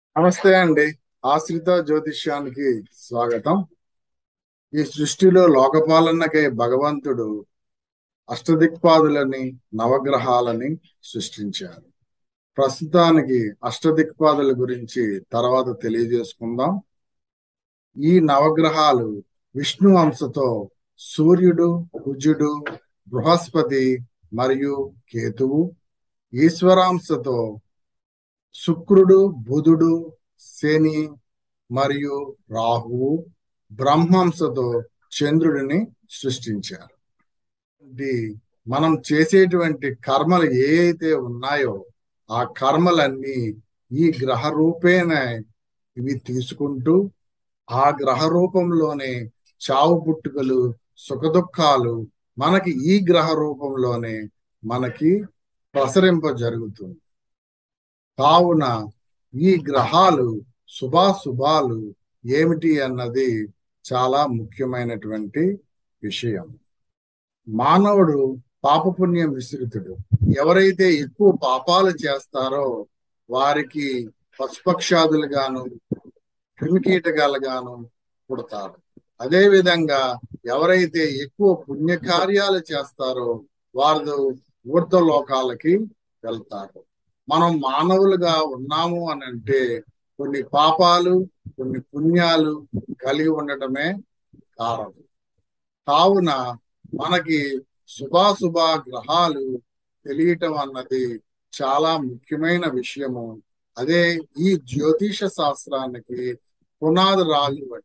నమస్తే అండి ఆశ్రిత జ్యోతిష్యానికి స్వాగతం ఈ సృష్టిలో లోకపాలనకై భగవంతుడు అష్టదిక్పాదులని నవగ్రహాలని సృష్టించారు ప్రస్తుతానికి అష్టదిక్పాదుల గురించి తర్వాత తెలియజేసుకుందాం ఈ నవగ్రహాలు విష్ణు అంశతో సూర్యుడు కుజుడు బృహస్పతి మరియు కేతువు ఈశ్వరాంశతో శుక్రుడు బుధుడు శని మరియు రాహువు బ్రహ్మాంశతో చంద్రుడిని సృష్టించారు ఇది మనం చేసేటువంటి కర్మలు ఏ అయితే ఉన్నాయో ఆ కర్మలన్నీ ఈ గ్రహ రూపేణ ఇవి తీసుకుంటూ ఆ గ్రహ రూపంలోనే చావు పుట్టుకలు సుఖదుఖాలు మనకి ఈ గ్రహ రూపంలోనే మనకి ప్రసరింప జరుగుతుంది కావున ఈ గ్రహాలు శుభాశుభాలు ఏమిటి అన్నది చాలా ముఖ్యమైనటువంటి విషయం మానవుడు పాపపుణ్యం విస్తృతుడు ఎవరైతే ఎక్కువ పాపాలు చేస్తారో వారికి పశుపక్షాదులుగాను క్రిమికీటకాలుగాను పుడతారు అదే విధంగా ఎవరైతే ఎక్కువ పుణ్యకార్యాలు చేస్తారో వారు ఊర్ధ లోకాలకి వెళ్తారు మనం మానవులుగా ఉన్నాము అని అంటే కొన్ని పాపాలు కొన్ని పుణ్యాలు కలిగి ఉండటమే కారణం కావున మనకి శుభాశుభ గ్రహాలు తెలియటం అన్నది చాలా ముఖ్యమైన విషయము అదే ఈ జ్యోతిష శాస్త్రానికి పునాది రాళ్ళు వంటి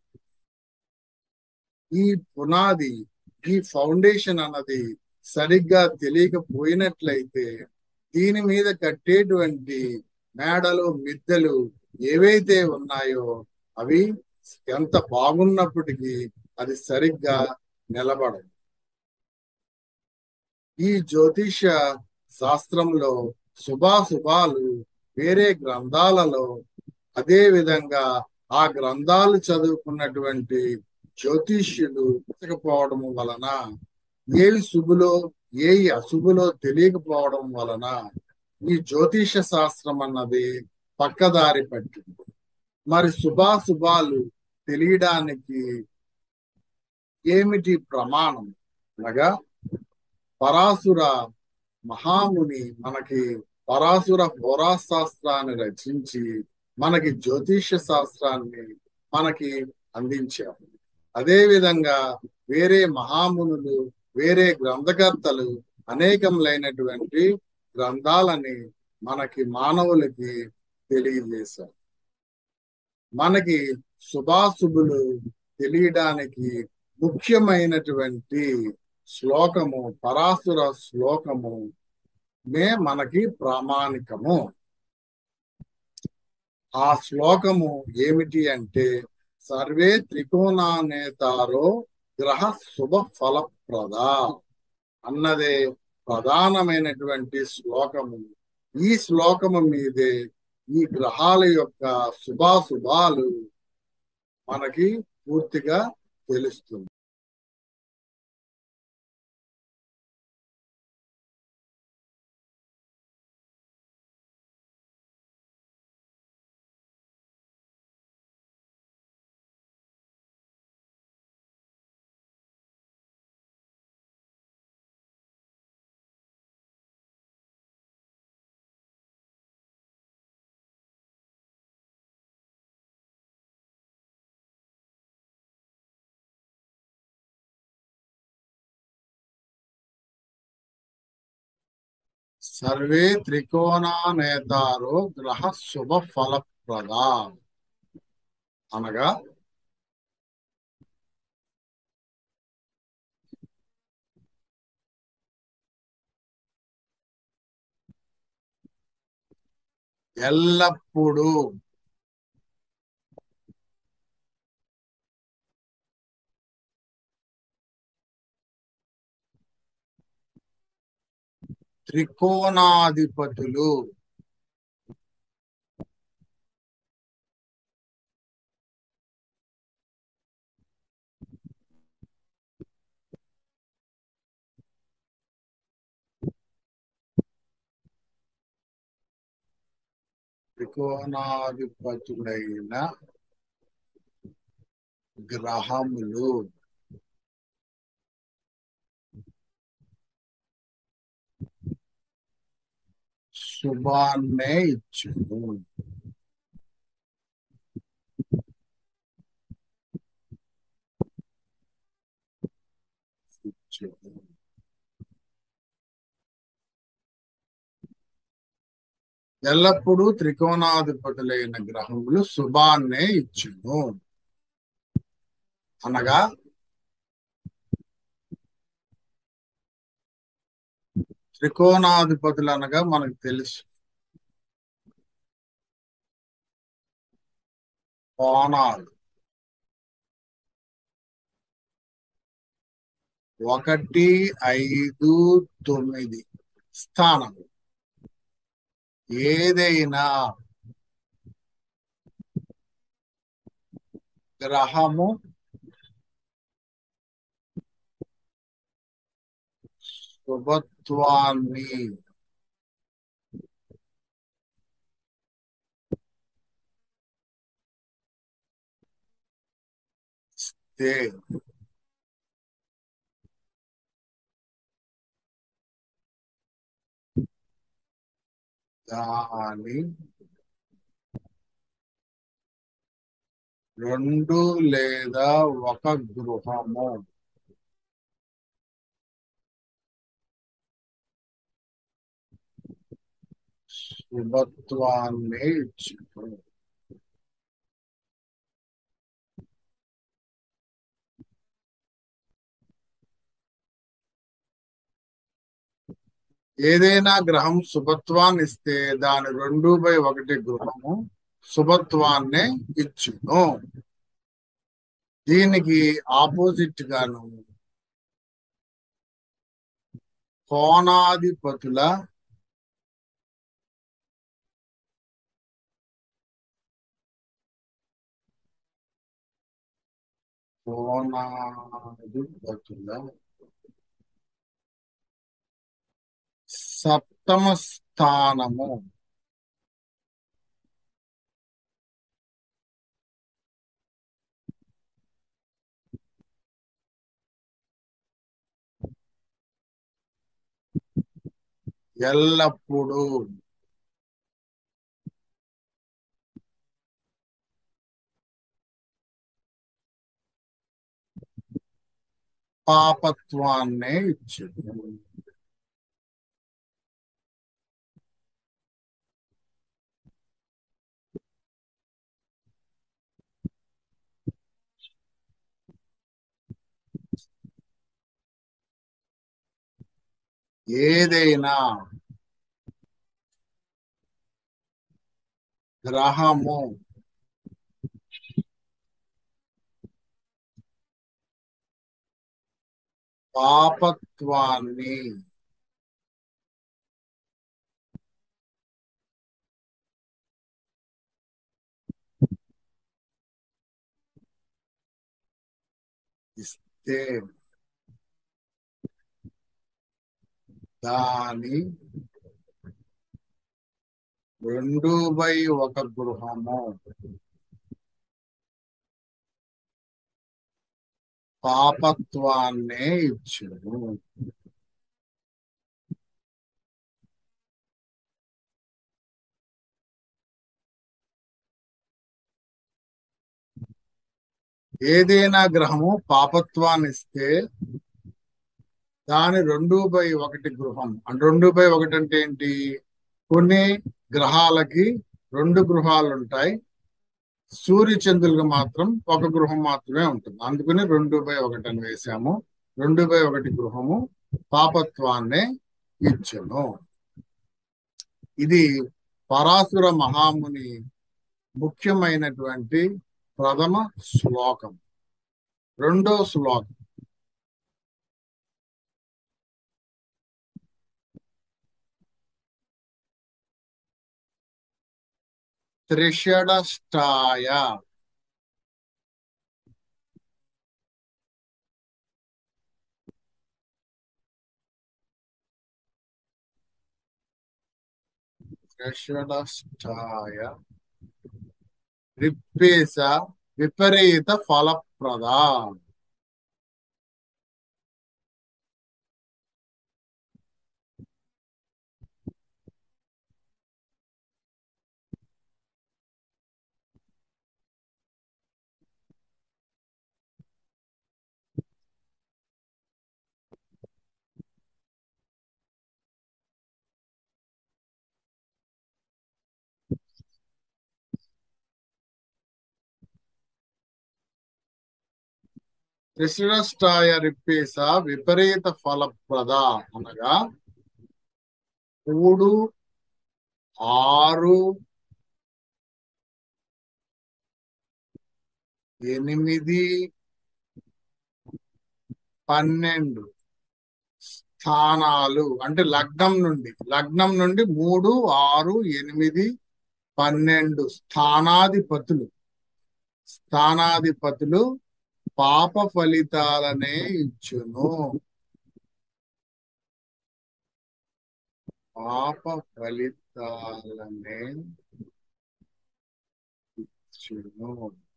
ఈ పునాది ఈ ఫౌండేషన్ అన్నది సరిగ్గా తెలియకపోయినట్లయితే దీని మీద కట్టేటువంటి మేడలు మిద్దెలు ఏవైతే ఉన్నాయో అవి ఎంత బాగున్నప్పటికీ అది సరిగ్గా నిలబడదు ఈ జ్యోతిష శాస్త్రంలో శుభాశుభాలు వేరే గ్రంథాలలో అదే విధంగా ఆ గ్రంథాలు చదువుకున్నటువంటి జ్యోతిష్యులు పోవడం వలన ఏవి శుభులో ఏ అశుభులో తెలియకపోవడం వలన ఈ జ్యోతిష శాస్త్రం అన్నది పక్కదారి పట్టింది మరి శుభాశుభాలు తెలియడానికి ఏమిటి ప్రమాణం అనగా పరాసుర మహాముని మనకి పరాసుర హోరాశాస్త్రాన్ని రచించి మనకి జ్యోతిష శాస్త్రాన్ని మనకి అందించారు అదే విధంగా వేరే మహామునులు వేరే గ్రంథకర్తలు అనేకములైనటువంటి గ్రంథాలని మనకి మానవులకి తెలియజేశారు మనకి శుభాశుభులు తెలియడానికి ముఖ్యమైనటువంటి శ్లోకము పరాసుర శ్లోకము మే మనకి ప్రామాణికము ఆ శ్లోకము ఏమిటి అంటే సర్వే త్రికోణానేతారో గ్రహ శుభ ఫలప్రద అన్నదే ప్రధానమైనటువంటి శ్లోకము ఈ శ్లోకము మీదే ఈ గ్రహాల యొక్క శుభాశుభాలు మనకి పూర్తిగా తెలుస్తుంది సర్వే త్రికోణానేతారో గ్రహ శుభ ఫలప్రద అనగా ఎల్లప్పుడూ త్రికోణాధిపతులు త్రికోణాధిపతులైన గ్రహములు శుభాన్నే ఇచ్చును ఇచ్చును ఎల్లప్పుడూ త్రికోణాధిపతులైన గ్రహములు శుభాన్నే ఇచ్చును అనగా త్రికోణాధిపతులు అనగా మనకు తెలుసు కోణాలు ఒకటి ఐదు తొమ్మిది స్థానము ఏదైనా గ్రహము శుభత్వాన్ని ఇస్తే దాని రెండు లేదా ఒక గృహము శుభత్వాన్ని ఇచ్చును ఏదైనా గ్రహం శుభత్వాన్ని ఇస్తే దాని రెండు బై ఒకటి గృహము శుభత్వాన్నే ఇచ్చును దీనికి ఆపోజిట్ గాను కోణాధిపతుల కోణాధిపతుల సప్తమ స్థానము ఎల్లప్పుడూ పాపత్వాన్నే ఇచ్చింది ఏదైనా గ్రహము పాపత్వాన్ని ఇస్తే దాని రెండు బై ఒక గృహము పాపత్వాన్నే ఇచ్చును ఏదైనా గ్రహము పాపత్వాన్ని ఇస్తే దాని రెండు బై ఒకటి గృహం అంటే రెండు బై ఒకటి అంటే ఏంటి కొన్ని గ్రహాలకి రెండు గృహాలు ఉంటాయి సూర్య చంద్రులకు మాత్రం ఒక గృహం మాత్రమే ఉంటుంది అందుకని రెండు బై ఒకటి అని వేసాము రెండు బై ఒకటి గృహము పాపత్వాన్నే ఇచ్చును ఇది పరాశుర మహాముని ముఖ్యమైనటువంటి ప్రథమ శ్లోకం రెండో శ్లోకం త్రిషడష్టాయ యషడష్టాయ రిప్పేస విపరీత ఫలప్రద త్రిశిరష్టాయ రిప్పేస విపరీత ఫలప్రద అనగా మూడు ఆరు ఎనిమిది పన్నెండు స్థానాలు అంటే లగ్నం నుండి లగ్నం నుండి మూడు ఆరు ఎనిమిది పన్నెండు స్థానాధిపతులు స్థానాధిపతులు పాప ఫలితాలనే ఇచ్చును పాప ఫలితాలనే ఇచ్చును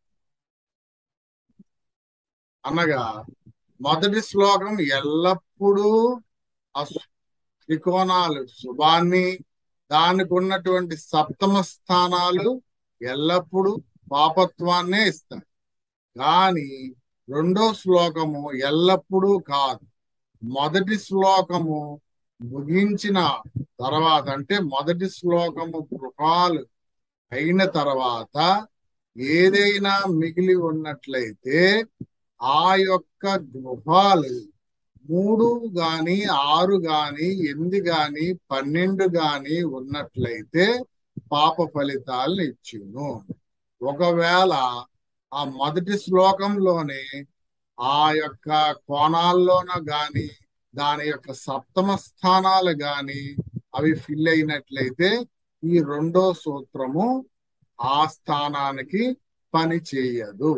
అనగా మొదటి శ్లోకం ఎల్లప్పుడూ ఆ త్రికోణాలు శుభాన్ని దానికి ఉన్నటువంటి సప్తమ స్థానాలు ఎల్లప్పుడూ పాపత్వాన్నే ఇస్తాయి కానీ రెండో శ్లోకము ఎల్లప్పుడూ కాదు మొదటి శ్లోకము ముగించిన తర్వాత అంటే మొదటి శ్లోకము గృహాలు అయిన తర్వాత ఏదైనా మిగిలి ఉన్నట్లయితే ఆ యొక్క గృహాలు మూడు గాని ఆరు గాని ఎనిమిది గాని పన్నెండు గాని ఉన్నట్లయితే పాప ఫలితాలను ఇచ్చును ఒకవేళ ఆ మొదటి శ్లోకంలోనే ఆ యొక్క కోణాల్లోన గాని దాని యొక్క సప్తమ స్థానాలు గాని అవి ఫిల్ అయినట్లయితే ఈ రెండో సూత్రము ఆ స్థానానికి పని చేయదు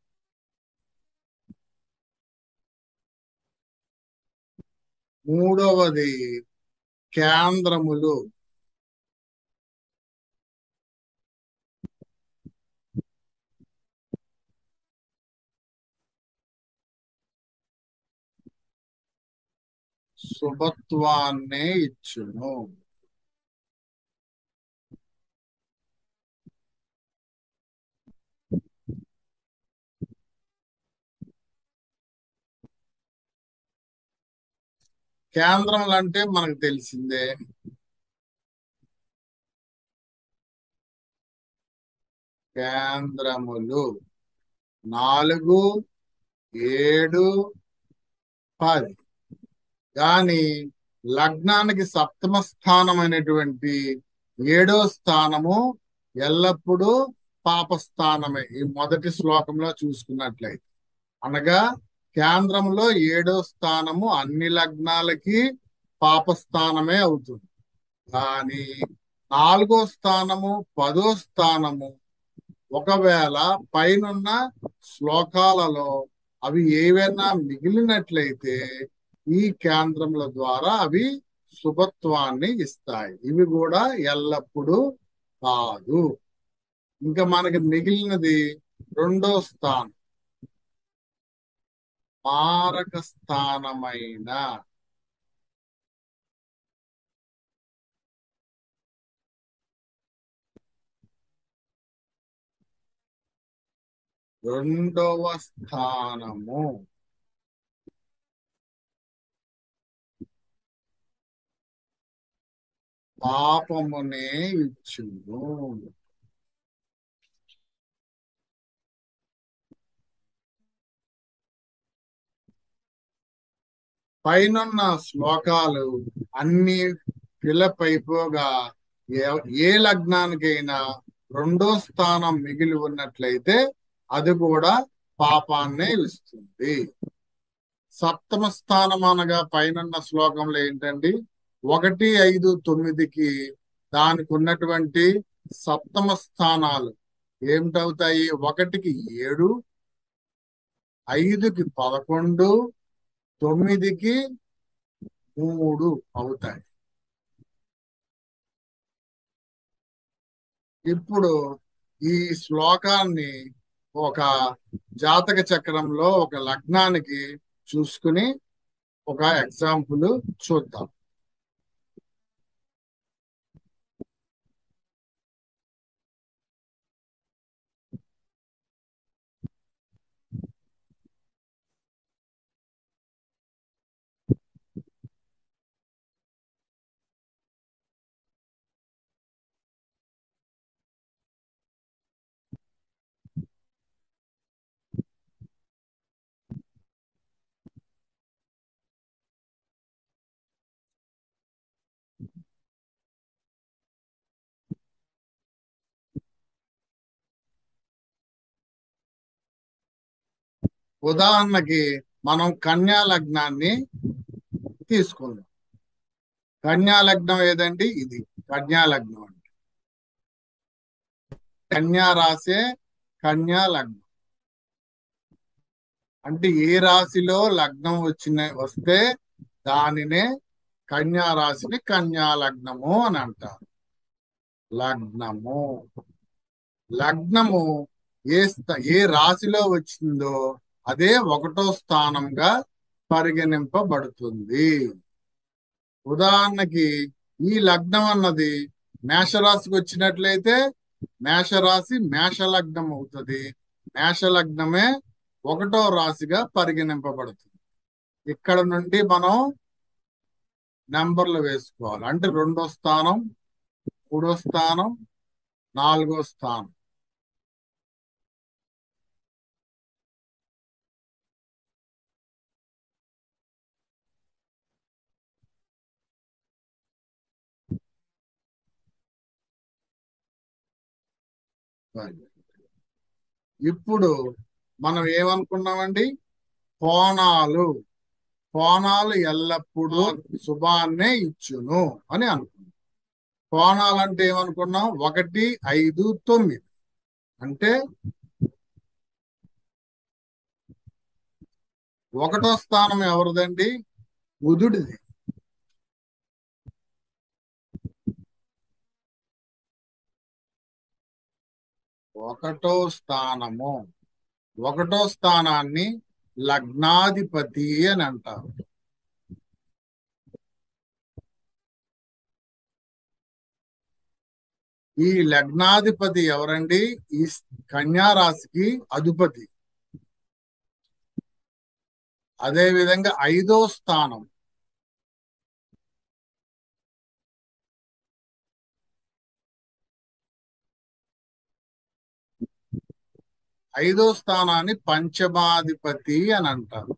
మూడవది కేంద్రములు శుభత్వాన్నే ఇచ్చును కేంద్రములు అంటే మనకు తెలిసిందే కేంద్రములు నాలుగు ఏడు పది కానీ లగ్నానికి సప్తమ స్థానమైనటువంటి ఏడో స్థానము ఎల్లప్పుడూ పాపస్థానమే ఈ మొదటి శ్లోకంలో చూసుకున్నట్లయితే అనగా కేంద్రంలో ఏడో స్థానము అన్ని లగ్నాలకి పాపస్థానమే అవుతుంది కానీ నాలుగో స్థానము పదో స్థానము ఒకవేళ పైనున్న శ్లోకాలలో అవి ఏవైనా మిగిలినట్లయితే ఈ కేంద్రముల ద్వారా అవి శుభత్వాన్ని ఇస్తాయి ఇవి కూడా ఎల్లప్పుడూ కాదు ఇంకా మనకి మిగిలినది రెండో స్థానం మారక స్థానమైన రెండవ స్థానము పాపమునే ఇచ్చును పైనున్న శ్లోకాలు అన్ని ఫిలప్ అయిపోగా ఏ- ఏ లగ్నానికైనా రెండో స్థానం మిగిలి ఉన్నట్లయితే అది కూడా పాపాన్నే ఇస్తుంది సప్తమ స్థానం అనగా పైనున్న శ్లోకంలో ఏంటండి ఒకటి ఐదు తొమ్మిదికి దానికి ఉన్నటువంటి సప్తమ స్థానాలు ఏమిటవుతాయి ఒకటికి ఏడు ఐదుకి పదకొండు తొమ్మిదికి మూడు అవుతాయి ఇప్పుడు ఈ శ్లోకాన్ని ఒక జాతక చక్రంలో ఒక లగ్నానికి చూసుకుని ఒక ఎగ్జాంపుల్ చూద్దాం ఉదాహరణకి మనం కన్యా లగ్నాన్ని తీసుకుందాం కన్యా లగ్నం ఏదండి ఇది కన్యా లగ్నం అంటే కన్యా రాసే కన్యా లగ్నం అంటే ఏ రాశిలో లగ్నం వచ్చిన వస్తే దానినే కన్యా రాశిని కన్యా లగ్నము అని అంటారు లగ్నము లగ్నము ఏ స్థ- ఏ రాశిలో వచ్చిందో అదే ఒకటో స్థానంగా పరిగణింపబడుతుంది ఉదాహరణకి ఈ లగ్నం అన్నది మేషరాశికి వచ్చినట్లయితే మేషరాశి మేష లగ్నం అవుతుంది మేష లగ్నమే ఒకటో రాశిగా పరిగణింపబడుతుంది ఇక్కడ నుండి మనం నెంబర్లు వేసుకోవాలి అంటే రెండో స్థానం మూడో స్థానం నాలుగో స్థానం ఇప్పుడు మనం ఏమనుకున్నామండి కోణాలు కోణాలు ఎల్లప్పుడూ శుభాన్నే ఇచ్చును అని అనుకున్నాం కోణాలు అంటే ఏమనుకున్నాం ఒకటి ఐదు తొమ్మిది అంటే ఒకటో స్థానం ఎవరిదండి బుధుడిది ఒకటో స్థానము ఒకటో స్థానాన్ని లగ్నాధిపతి అని అంటారు ఈ లగ్నాధిపతి ఎవరండి ఈ కన్యా రాశికి అధిపతి అదే విధంగా ఐదో స్థానం ఐదో స్థానాన్ని పంచమాధిపతి అని అంటారు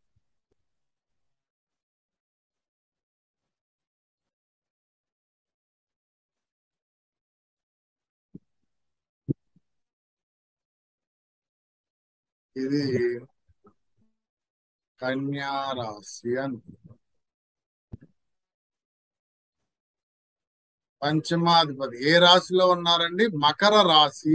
ఇది కన్యా రాశి అని పంచమాధిపతి ఏ రాశిలో ఉన్నారండి మకర రాశి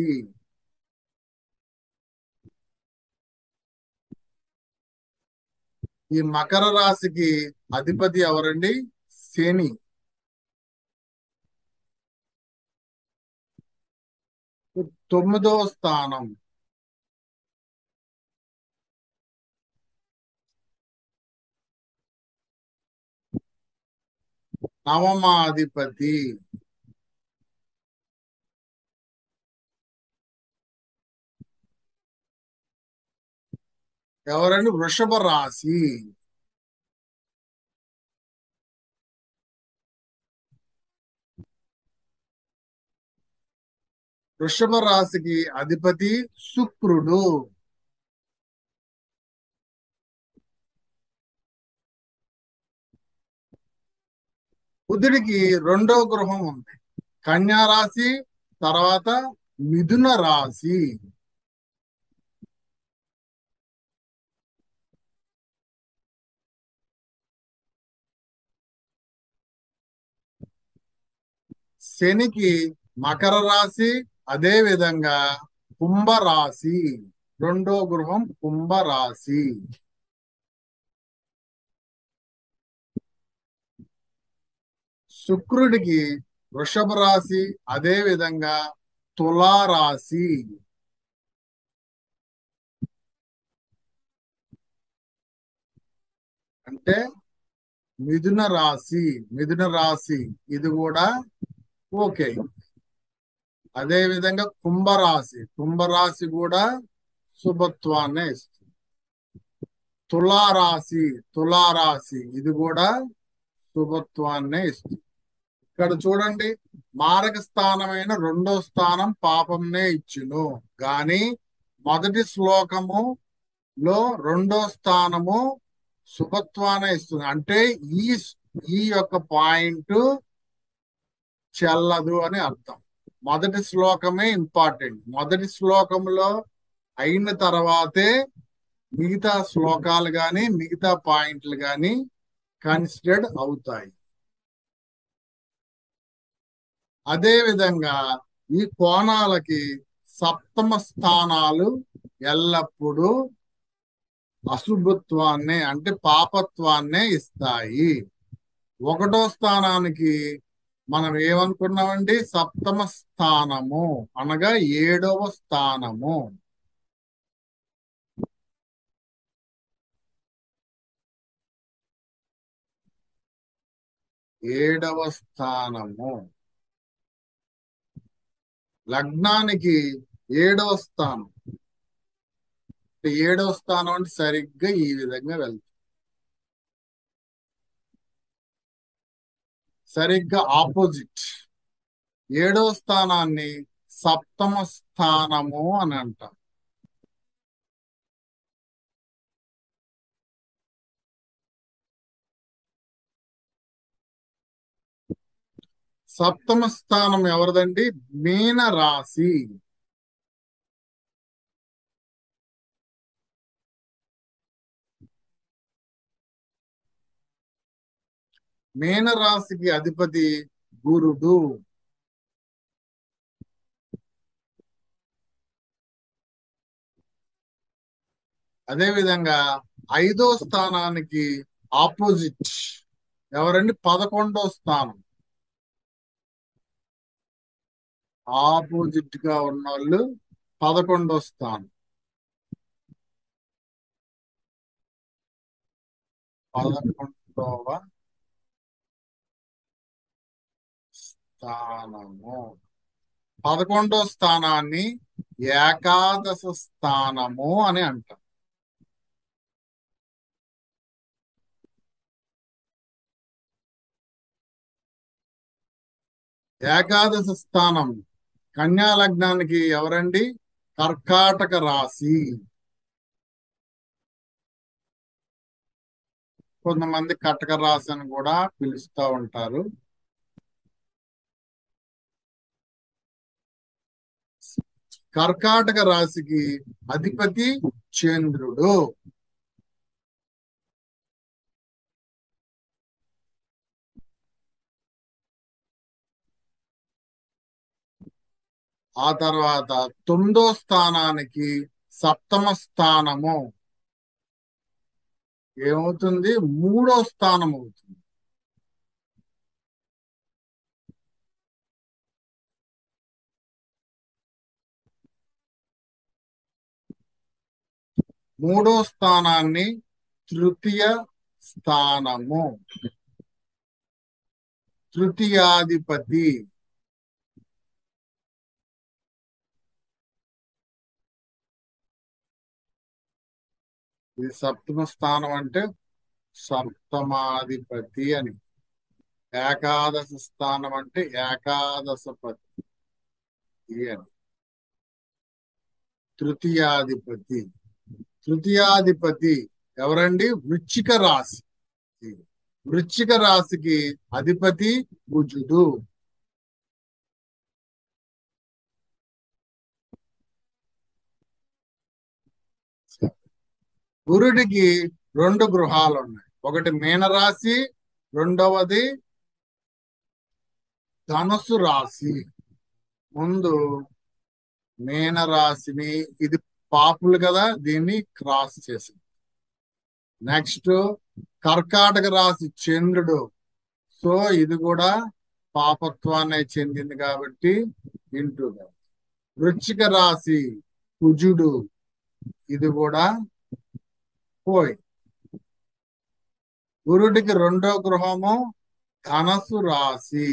ఈ మకర రాశికి అధిపతి ఎవరండి శని తొమ్మిదో స్థానం నవమాధిపతి ఎవరండి వృషభ రాశి వృషభ రాశికి అధిపతి శుక్రుడు బుధుడికి రెండో గృహం ఉంది కన్యా రాశి తర్వాత మిథున రాశి శనికి మకర రాశి అదే విధంగా కుంభ రాశి రెండో గృహం కుంభ రాశి శుక్రుడికి వృషభ రాశి అదే విధంగా తులారాశి అంటే మిథున రాశి మిథున రాశి ఇది కూడా ఓకే అదే విధంగా కుంభరాశి కుంభరాశి కూడా శుభత్వాన్నే ఇస్తుంది తులారాశి తులారాశి ఇది కూడా శుభత్వాన్నే ఇస్తుంది ఇక్కడ చూడండి మారక స్థానమైన రెండో స్థానం పాపంనే ఇచ్చును గాని మొదటి శ్లోకము లో రెండో స్థానము శుభత్వాన్ని ఇస్తుంది అంటే ఈ ఈ యొక్క పాయింట్ చెల్లదు అని అర్థం మొదటి శ్లోకమే ఇంపార్టెంట్ మొదటి శ్లోకంలో అయిన తర్వాతే మిగతా శ్లోకాలు కానీ మిగతా పాయింట్లు కానీ కన్సిడర్డ్ అవుతాయి అదే విధంగా ఈ కోణాలకి సప్తమ స్థానాలు ఎల్లప్పుడూ అశుభత్వాన్నే అంటే పాపత్వాన్నే ఇస్తాయి ఒకటో స్థానానికి మనం ఏమనుకున్నామండి సప్తమ స్థానము అనగా ఏడవ స్థానము ఏడవ స్థానము లగ్నానికి ఏడవ స్థానం ఏడవ స్థానం అంటే సరిగ్గా ఈ విధంగా వెళ్తుంది సరిగ్గా ఆపోజిట్ ఏడవ స్థానాన్ని సప్తమ స్థానము అని అంటాం సప్తమ స్థానం ఎవరిదండి మీన రాశి మీన రాశికి అధిపతి గురుడు అదే విధంగా ఐదో స్థానానికి ఆపోజిట్ ఎవరండి పదకొండో స్థానం ఆపోజిట్ గా ఉన్న వాళ్ళు పదకొండో స్థానం పదకొండవ స్థానము పదకొండో స్థానాన్ని ఏకాదశ స్థానము అని అంటాం ఏకాదశ స్థానం కన్యా లగ్నానికి ఎవరండి కర్కాటక రాశి కొంతమంది కటక రాశి అని కూడా పిలుస్తూ ఉంటారు కర్కాటక రాశికి అధిపతి చంద్రుడు ఆ తర్వాత తొమ్మిదో స్థానానికి సప్తమ స్థానము ఏమవుతుంది మూడో స్థానం అవుతుంది మూడో స్థానాన్ని తృతీయ స్థానము తృతీయాధిపతి ఇది సప్తమ స్థానం అంటే సప్తమాధిపతి అని ఏకాదశ స్థానం అంటే ఏకాదశపతి అని తృతీయాధిపతి తృతీయాధిపతి ఎవరండి వృచ్చిక రాశి వృచ్చిక రాశికి అధిపతి కుజుడు గురుడికి రెండు గృహాలు ఉన్నాయి ఒకటి మీనరాశి రెండవది ధనుసు రాశి ముందు మీనరాశిని ఇది పాపులు కదా దీన్ని క్రాస్ చేసింది నెక్స్ట్ కర్కాటక రాశి చంద్రుడు సో ఇది కూడా పాపత్వాన్ని చెందింది కాబట్టి ఇంటూ వృశ్చిక రాశి కుజుడు ఇది కూడా పోయి గురుడికి రెండో గృహము ధనసు రాశి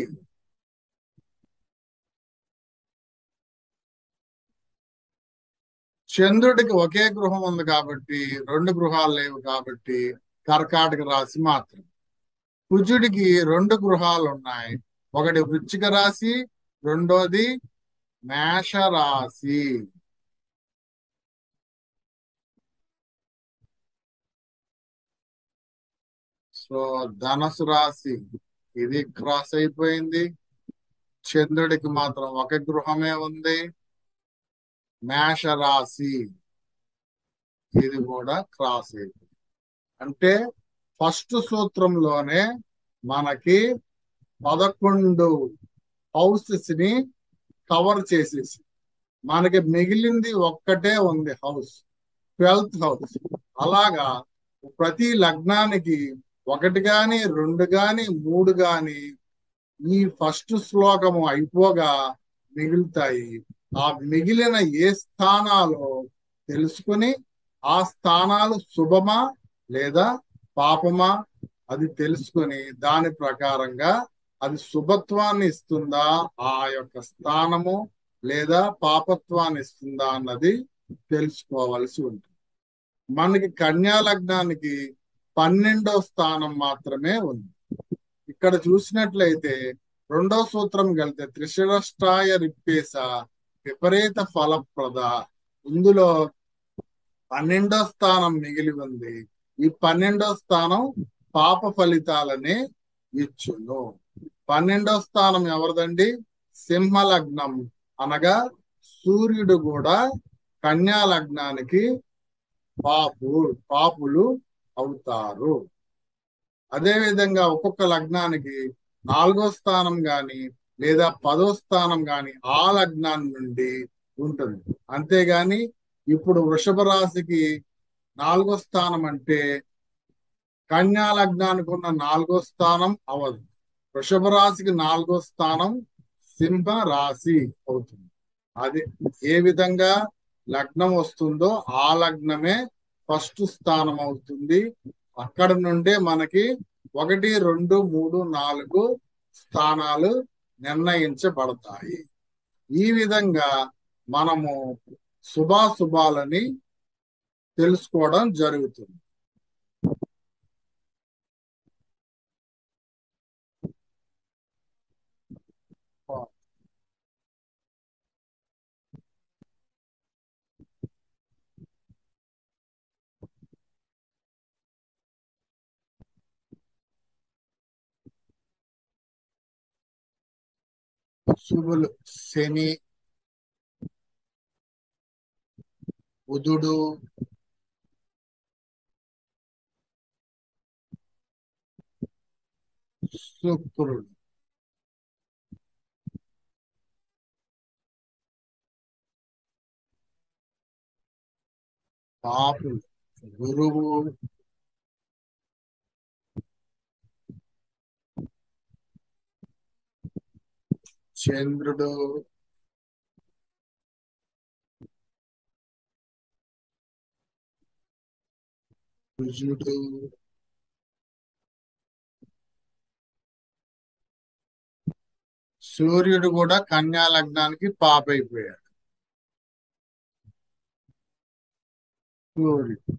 చంద్రుడికి ఒకే గృహం ఉంది కాబట్టి రెండు గృహాలు లేవు కాబట్టి కర్కాటక రాశి మాత్రం కుజుడికి రెండు గృహాలు ఉన్నాయి ఒకటి వృశ్చిక రాశి రెండోది మేష రాశి సో ధనసు రాశి ఇది క్రాస్ అయిపోయింది చంద్రుడికి మాత్రం ఒక గృహమే ఉంది మేష రాశి ఇది కూడా క్రాస్ అయిపోయింది అంటే ఫస్ట్ సూత్రంలోనే మనకి పదకొండు హౌసెస్ ని కవర్ చేసేసి మనకి మిగిలింది ఒక్కటే ఉంది హౌస్ ట్వెల్త్ హౌస్ అలాగా ప్రతి లగ్నానికి ఒకటి గాని రెండు గాని మూడు గాని ఈ ఫస్ట్ శ్లోకము అయిపోగా మిగులుతాయి ఆ మిగిలిన ఏ స్థానాలు తెలుసుకుని ఆ స్థానాలు శుభమా లేదా పాపమా అది తెలుసుకుని దాని ప్రకారంగా అది శుభత్వాన్ని ఇస్తుందా ఆ యొక్క స్థానము లేదా పాపత్వాన్ని ఇస్తుందా అన్నది తెలుసుకోవాల్సి ఉంటుంది మనకి కన్యా లగ్నానికి పన్నెండో స్థానం మాత్రమే ఉంది ఇక్కడ చూసినట్లయితే రెండో సూత్రం కలితే త్రిశిరష్టాయ రిప్పేస విపరీత ఫలప్రద ఇందులో పన్నెండో స్థానం మిగిలి ఉంది ఈ పన్నెండో స్థానం పాప ఫలితాలని ఇచ్చును పన్నెండో స్థానం ఎవరిదండి సింహ లగ్నం అనగా సూర్యుడు కూడా కన్యా లగ్నానికి పాపు పాపులు అవుతారు అదే విధంగా ఒక్కొక్క లగ్నానికి నాలుగో స్థానం గాని లేదా పదో స్థానం గాని ఆ లగ్నాన్ని నుండి ఉంటుంది అంతేగాని ఇప్పుడు వృషభ రాశికి నాలుగో స్థానం అంటే కన్యా లగ్నానికి ఉన్న నాలుగో స్థానం అవదు వృషభ రాశికి నాలుగో స్థానం సింహ రాశి అవుతుంది అది ఏ విధంగా లగ్నం వస్తుందో ఆ లగ్నమే ఫస్ట్ స్థానం అవుతుంది అక్కడ నుండే మనకి ఒకటి రెండు మూడు నాలుగు స్థానాలు నిర్ణయించబడతాయి ఈ విధంగా మనము శుభాశుభాలని తెలుసుకోవడం జరుగుతుంది శుభులు శని బుధుడు శుక్రుడు పాపులు గురువు చంద్రుడు కుజుడు సూర్యుడు కూడా కన్యా లగ్నానికి పాపైపోయాడు సూర్యుడు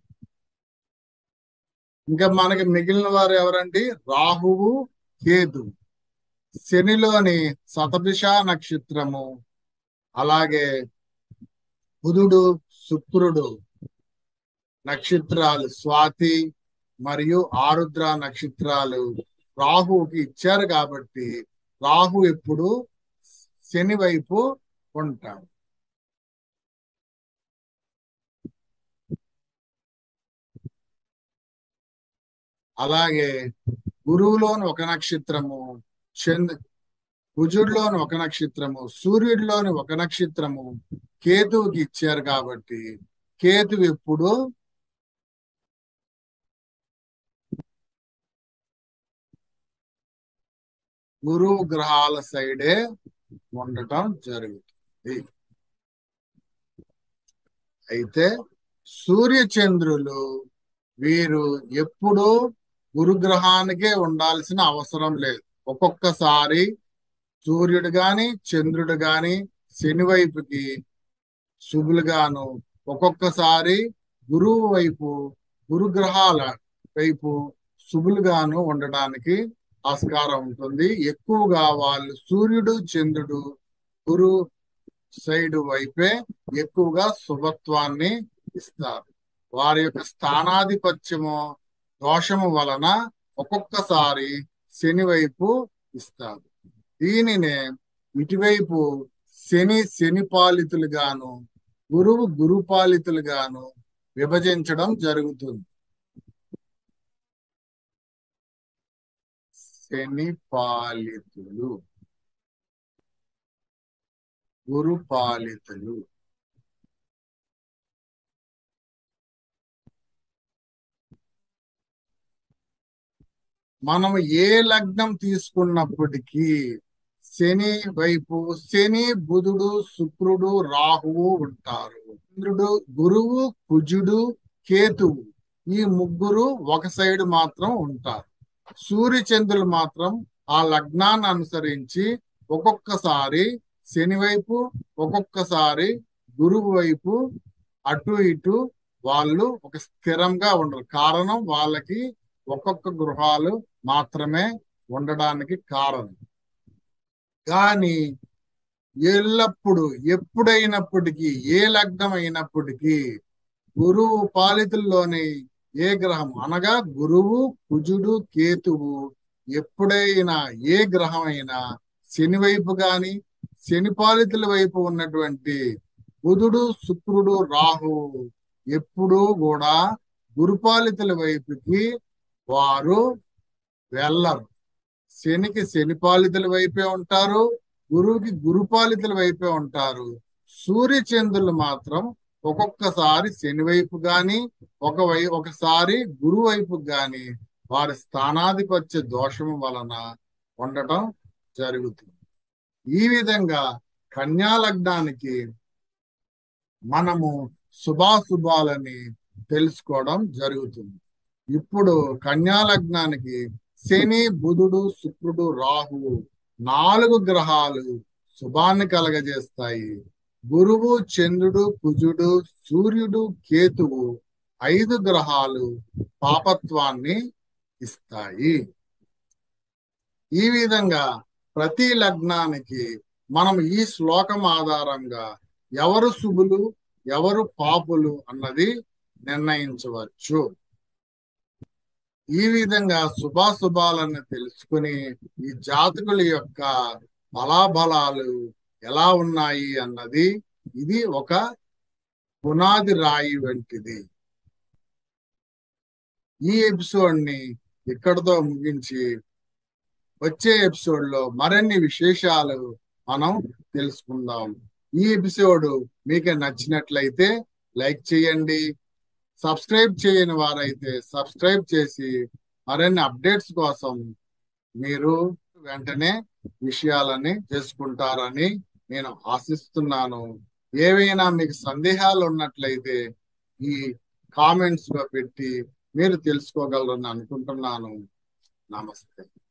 ఇంకా మనకి మిగిలిన వారు ఎవరండి రాహువు కేతు శనిలోని శతభిష నక్షత్రము అలాగే బుధుడు శుక్రుడు నక్షత్రాలు స్వాతి మరియు ఆరుద్ర నక్షత్రాలు రాహుకి ఇచ్చారు కాబట్టి రాహు ఎప్పుడు శని వైపు ఉంటాడు అలాగే గురువులోని ఒక నక్షత్రము చంద్ర కుజుడిలోని ఒక నక్షత్రము సూర్యుడిలోని ఒక నక్షత్రము కేతువుకి ఇచ్చారు కాబట్టి కేతువు ఎప్పుడు గురువు గ్రహాల సైడే ఉండటం జరుగుతుంది అయితే సూర్య చంద్రులు వీరు ఎప్పుడూ గురుగ్రహానికే ఉండాల్సిన అవసరం లేదు ఒక్కొక్కసారి సూర్యుడు గాని చంద్రుడు గాని శని వైపుకి శుభులుగాను ఒక్కొక్కసారి గురువు వైపు గురుగ్రహాల వైపు శుభులుగాను ఉండడానికి ఆస్కారం ఉంటుంది ఎక్కువగా వాళ్ళు సూర్యుడు చంద్రుడు గురు సైడ్ వైపే ఎక్కువగా శుభత్వాన్ని ఇస్తారు వారి యొక్క స్థానాధిపత్యము దోషము వలన ఒక్కొక్కసారి శని వైపు ఇస్తారు దీనినే ఇటువైపు శని శని పాలితులుగాను గురువు గురు పాలితులుగాను విభజించడం జరుగుతుంది శని పాలితులు గురు పాలితులు మనం ఏ లగ్నం తీసుకున్నప్పటికీ శని వైపు శని బుధుడు శుక్రుడు రాహువు ఉంటారు చంద్రుడు గురువు కుజుడు కేతువు ఈ ముగ్గురు ఒక సైడ్ మాత్రం ఉంటారు సూర్య చంద్రులు మాత్రం ఆ లగ్నాన్ని అనుసరించి ఒక్కొక్కసారి శని వైపు ఒక్కొక్కసారి గురువు వైపు అటు ఇటు వాళ్ళు ఒక స్థిరంగా ఉండరు కారణం వాళ్ళకి ఒక్కొక్క గృహాలు మాత్రమే ఉండడానికి కారణం కానీ ఎల్లప్పుడు ఎప్పుడైనప్పటికీ ఏ లగ్నం అయినప్పటికీ గురువు పాలితుల్లోని ఏ గ్రహం అనగా గురువు కుజుడు కేతువు ఎప్పుడైనా ఏ గ్రహం అయినా శని వైపు గాని శని పాలితుల వైపు ఉన్నటువంటి బుధుడు శుక్రుడు రాహువు ఎప్పుడూ కూడా గురుపాలితుల వైపుకి వారు వెళ్ళరు శనికి శని పాలితుల వైపే ఉంటారు గురువుకి గురుపాలితుల వైపే ఉంటారు సూర్య చంద్రులు మాత్రం ఒక్కొక్కసారి శని వైపు గాని ఒక వై ఒకసారి గురువు వైపు గాని వారి స్థానాధిపత్య దోషము వలన ఉండటం జరుగుతుంది ఈ విధంగా కన్యా లగ్నానికి మనము శుభాశుభాలని తెలుసుకోవడం జరుగుతుంది ఇప్పుడు కన్యా లగ్నానికి శని బుధుడు శుక్రుడు రాహువు నాలుగు గ్రహాలు శుభాన్ని కలగజేస్తాయి గురువు చంద్రుడు కుజుడు సూర్యుడు కేతువు ఐదు గ్రహాలు పాపత్వాన్ని ఇస్తాయి ఈ విధంగా ప్రతి లగ్నానికి మనం ఈ శ్లోకం ఆధారంగా ఎవరు శుభులు ఎవరు పాపులు అన్నది నిర్ణయించవచ్చు ఈ విధంగా శుభాశుభాలను తెలుసుకుని ఈ జాతకుల యొక్క బలాబలాలు ఎలా ఉన్నాయి అన్నది ఇది ఒక పునాది రాయి వంటిది ఈ ఎపిసోడ్ ని ఇక్కడతో ముగించి వచ్చే ఎపిసోడ్ లో మరిన్ని విశేషాలు మనం తెలుసుకుందాం ఈ ఎపిసోడ్ మీకు నచ్చినట్లయితే లైక్ చేయండి సబ్స్క్రైబ్ చేయని వారైతే సబ్స్క్రైబ్ చేసి మరిన్ని అప్డేట్స్ కోసం మీరు వెంటనే విషయాలని తెలుసుకుంటారని నేను ఆశిస్తున్నాను ఏవైనా మీకు సందేహాలు ఉన్నట్లయితే ఈ కామెంట్స్ లో పెట్టి మీరు తెలుసుకోగలరని అనుకుంటున్నాను నమస్తే